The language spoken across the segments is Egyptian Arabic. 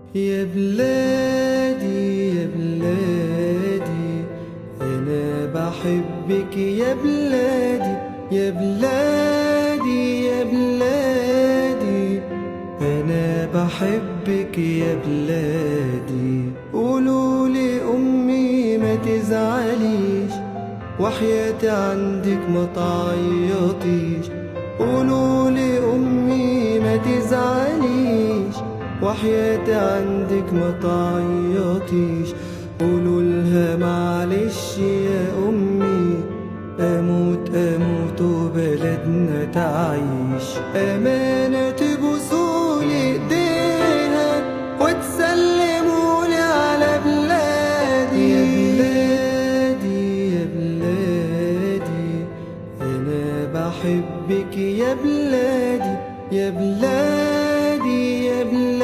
يا بلادي يا بلادي أنا بحبك يا بلادي يا بلادي يا بلادي أنا بحبك يا بلادي قولوا لي أمي ما تزعليش وحياتي عندك ما تعيطيش قولوا لي أمي ما تزعليش وحياتي عندك ما تعيطيش قولوا لها معلش يا أمي أموت أموت وبلدنا تعيش أمانة تبوسولي إيديها وتسلمولي على بلادي يا بلادي يا بلادي أنا بحبك يا بلادي يا بلادي يا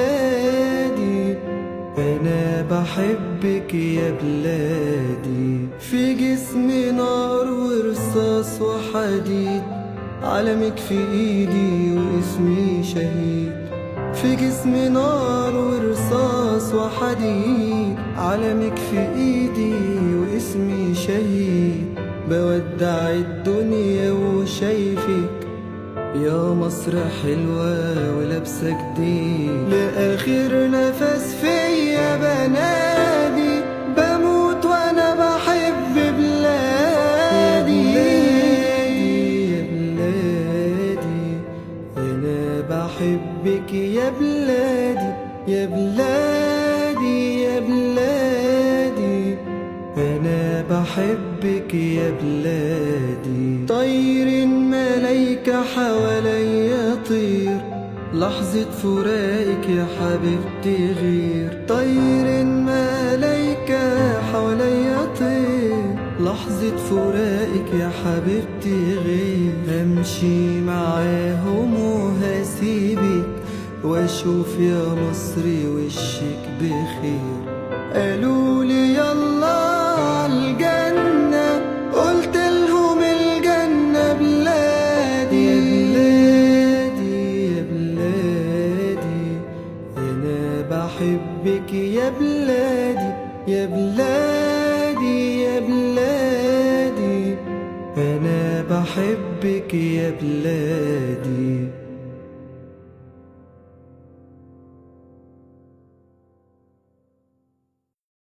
بلادي أنا بحبك يا بلادي في جسمي نار ورصاص وحديد علمك في إيدي واسمي شهيد في جسمي نار ورصاص وحديد علمك في إيدي واسمي شهيد بودع الدنيا وشايفك يا مصر حلوة ولابسة جديد لآخر نفس فيا بنادي بموت وأنا بحب بلادي يا بلادي أنا بحبك يا بلادي يا بلادي يا بلادي أنا بحبك يا بلادي طير ملايكة حواليا طير لحظة فراقك يا حبيبتي غير طير ملايكة حواليا طير لحظة فراقك يا حبيبتي غير همشي معاهم وهسيبك واشوف يا مصري وشك بخير قالوا لي يلا عالجنة قلت لهم الجنة بلادي يا بلادي يا بلادي أنا بحبك يا بلادي يا بلادي يا بلادي أنا بحبك يا بلادي